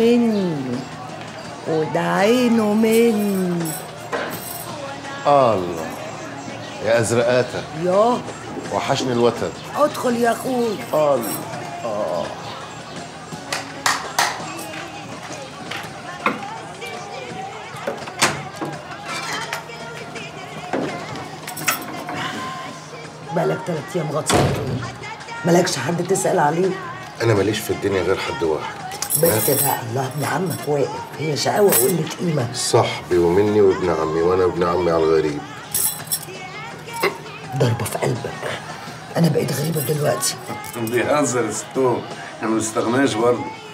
مني وده عينه مني الله يا ازرقاته ياه وحشني الوتد ادخل يا اخوي الله آه. بقالك تلات ايام غطسان مالكش حد تسأل عليه انا ماليش في الدنيا غير حد واحد بس بقى الله ابن عمك واقف هي شقاوة وقلة قيمة صاحبي ومني وابن عمي وانا ابن عمي على الغريب ضربة في قلبك أنا بقيت غريبة دلوقتي بيهزر ستون احنا ما نستغناش برضه